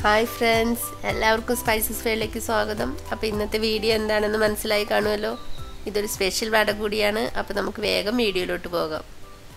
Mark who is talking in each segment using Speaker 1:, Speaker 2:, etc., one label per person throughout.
Speaker 1: hi friends എല്ലാവർക്കും spices വേയിലേക്ക് സ്വാഗതം അപ്പോൾ ഇന്നത്തെ വീഡിയോ എന്താണെന്ന് മനസ്സിലായി കാണുമല്ലോ ഇതൊരു സ്പെഷ്യൽ വട കൂടിയാണ് അപ്പോൾ നമുക്ക് വേഗം വീഡിയോയിലോട്ട് പോകാം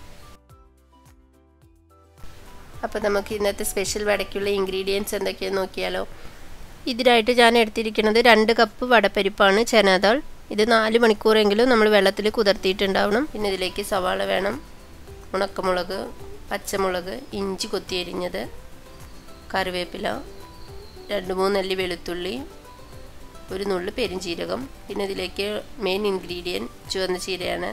Speaker 1: അപ്പോൾ നമുക്ക് ഇന്നത്തെ സ്പെഷ്യൽ വടയ്ക്കുള്ള ഇൻഗ്രീഡിയൻസ് എന്തൊക്കെയാണെന്ന് നോക്കിയാലോ ഇതിനായിട്ട് ഞാൻ എടുത്തിരിക്കുന്നത് രണ്ട് കപ്പ് വടപ്പരിപ്പാണ് ചനാദാൾ ഇത് നാല് മണിക്കൂറെങ്കിലും നമ്മൾ വെള്ളത്തിൽ കുതിർത്തിയിട്ടുണ്ടാവണം പിന്നെ ഇതിലേക്ക് സവാള വേണം ഉണക്കമുളക് പച്ചമുളക് ഇഞ്ചി കൊത്തിയരിഞ്ഞത് കറിവേപ്പില രണ്ട് മൂന്നല്ലി വെളുത്തുള്ളി ഒരു നുള്ളു പെരിഞ്ചീരകം പിന്നെ ഇതിലേക്ക് മെയിൻ ഇൻഗ്രീഡിയൻറ്റ് ചുവന്ന ചീരയാണ്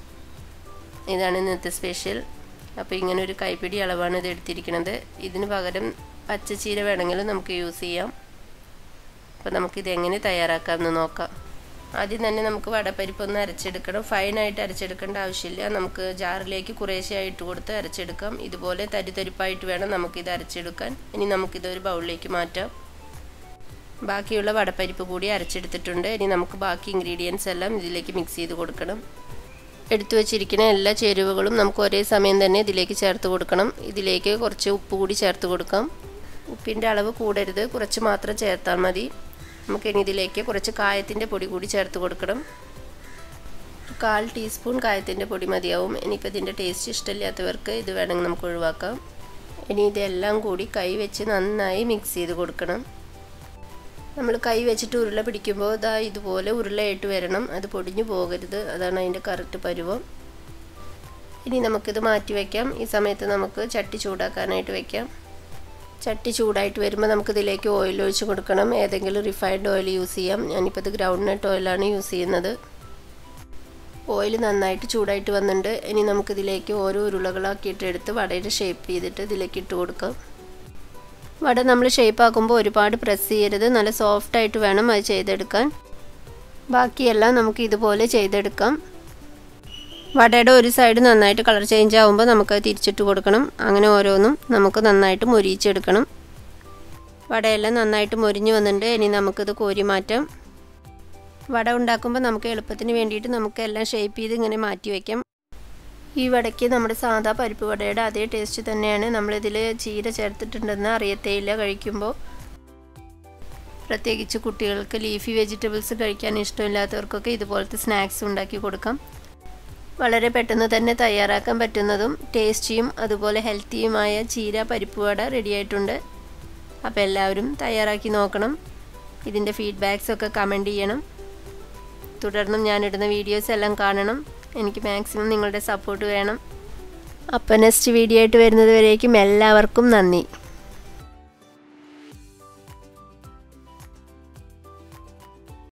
Speaker 1: ഇതാണ് ഇന്നത്തെ സ്പെഷ്യൽ അപ്പോൾ ഇങ്ങനെ ഒരു കൈപ്പിടി അളവാണ് ഇത് എടുത്തിരിക്കുന്നത് ഇതിന് പകരം പച്ചച്ചീര വേണമെങ്കിലും നമുക്ക് യൂസ് ചെയ്യാം അപ്പോൾ നമുക്കിത് എങ്ങനെ തയ്യാറാക്കാമെന്ന് നോക്കാം ആദ്യം തന്നെ നമുക്ക് വടപ്പരിപ്പ് ഒന്ന് അരച്ചെടുക്കണം ഫൈനായിട്ട് അരച്ചെടുക്കേണ്ട ആവശ്യമില്ല നമുക്ക് ജാറിലേക്ക് കുറേശ്ശെയായിട്ട് കൊടുത്ത് അരച്ചെടുക്കാം ഇതുപോലെ തരിതരിപ്പായിട്ട് വേണം നമുക്കിത് അരച്ചെടുക്കാൻ ഇനി നമുക്കിതൊരു ബൗളിലേക്ക് മാറ്റാം ബാക്കിയുള്ള വടപ്പരിപ്പ് കൂടി അരച്ചെടുത്തിട്ടുണ്ട് ഇനി നമുക്ക് ബാക്കി ഇൻഗ്രീഡിയൻസ് എല്ലാം ഇതിലേക്ക് മിക്സ് ചെയ്ത് കൊടുക്കണം എടുത്തു വച്ചിരിക്കുന്ന എല്ലാ ചേരുവകളും നമുക്ക് ഒരേ സമയം തന്നെ ഇതിലേക്ക് ചേർത്ത് കൊടുക്കണം ഇതിലേക്ക് കുറച്ച് ഉപ്പ് കൂടി ചേർത്ത് കൊടുക്കാം ഉപ്പിൻ്റെ അളവ് കൂടരുത് കുറച്ച് മാത്രം ചേർത്താൽ മതി നമുക്കിനി ഇതിലേക്ക് കുറച്ച് കായത്തിൻ്റെ പൊടി കൂടി ചേർത്ത് കൊടുക്കണം കാൽ ടീസ്പൂൺ കായത്തിൻ്റെ പൊടി മതിയാവും ഇനിയിപ്പോൾ ഇതിൻ്റെ ടേസ്റ്റ് ഇഷ്ടമില്ലാത്തവർക്ക് ഇത് വേണമെങ്കിൽ നമുക്ക് ഒഴിവാക്കാം ഇനി ഇതെല്ലാം കൂടി കൈ വെച്ച് നന്നായി മിക്സ് ചെയ്ത് കൊടുക്കണം നമ്മൾ കൈ വെച്ചിട്ട് ഉരുള പിടിക്കുമ്പോൾ ഇതാ ഇതുപോലെ ഉരുളയായിട്ട് വരണം അത് പൊടിഞ്ഞു പോകരുത് അതാണ് അതിൻ്റെ കറക്റ്റ് പരുവം ഇനി നമുക്കിത് മാറ്റി വയ്ക്കാം ഈ സമയത്ത് നമുക്ക് ചട്ടി ചൂടാക്കാനായിട്ട് വയ്ക്കാം ചട്ടി ചൂടായിട്ട് വരുമ്പോൾ നമുക്കിതിലേക്ക് ഓയിൽ ഒഴിച്ച് കൊടുക്കണം ഏതെങ്കിലും റിഫൈൻഡ് ഓയിൽ യൂസ് ചെയ്യാം ഞാനിപ്പോൾ ഇത് ഗ്രൗണ്ട് നട്ട് ഓയിലാണ് യൂസ് ചെയ്യുന്നത് ഓയിൽ നന്നായിട്ട് ചൂടായിട്ട് വന്നിട്ടുണ്ട് ഇനി നമുക്കിതിലേക്ക് ഓരോ ഉരുളകളാക്കിയിട്ട് എടുത്ത് വടയുടെ ഷേപ്പ് ചെയ്തിട്ട് ഇതിലേക്ക് ഇട്ട് കൊടുക്കാം വട നമ്മൾ ഷേപ്പ് ആക്കുമ്പോൾ ഒരുപാട് പ്രസ് ചെയ്യരുത് നല്ല സോഫ്റ്റ് ആയിട്ട് വേണം അത് ചെയ്തെടുക്കാൻ ബാക്കിയെല്ലാം നമുക്ക് ഇതുപോലെ ചെയ്തെടുക്കാം വടയുടെ ഒരു സൈഡ് നന്നായിട്ട് കളർ ചേഞ്ച് ആകുമ്പോൾ നമുക്ക് തിരിച്ചിട്ട് കൊടുക്കണം അങ്ങനെ ഓരോന്നും നമുക്ക് നന്നായിട്ട് മൊരിയിച്ചെടുക്കണം വടയെല്ലാം നന്നായിട്ട് മൊരിഞ്ഞ് വന്നിട്ടുണ്ട് ഇനി നമുക്കിത് കോരി മാറ്റാം വട ഉണ്ടാക്കുമ്പോൾ നമുക്ക് എളുപ്പത്തിന് വേണ്ടിയിട്ട് നമുക്ക് എല്ലാം ഷേപ്പ് ചെയ്ത് ഇങ്ങനെ മാറ്റി വയ്ക്കാം ഈ വടയ്ക്ക് നമ്മുടെ സാധാ പരിപ്പ് വടയുടെ അതേ ടേസ്റ്റ് തന്നെയാണ് നമ്മളിതിൽ ചീര ചേർത്തിട്ടുണ്ടെന്ന് അറിയത്തേയില്ല കഴിക്കുമ്പോൾ പ്രത്യേകിച്ച് കുട്ടികൾക്ക് ലീഫി വെജിറ്റബിൾസ് കഴിക്കാൻ ഇഷ്ടമില്ലാത്തവർക്കൊക്കെ ഇതുപോലത്തെ സ്നാക്സ് ഉണ്ടാക്കി കൊടുക്കാം വളരെ പെട്ടെന്ന് തന്നെ തയ്യാറാക്കാൻ പറ്റുന്നതും ടേസ്റ്റിയും അതുപോലെ ഹെൽത്തിയുമായ ചീര പരിപ്പ് വട റെഡിയായിട്ടുണ്ട് അപ്പോൾ എല്ലാവരും തയ്യാറാക്കി നോക്കണം ഇതിൻ്റെ ഫീഡ്ബാക്സ് ഒക്കെ കമൻറ്റ് ചെയ്യണം തുടർന്നും ഞാനിടുന്ന വീഡിയോസ് എല്ലാം കാണണം എനിക്ക് മാക്സിമം നിങ്ങളുടെ സപ്പോർട്ട് വേണം അപ്പോൾ നെക്സ്റ്റ് വീഡിയോ ആയിട്ട് വരുന്നത് വരേക്കും എല്ലാവർക്കും നന്ദി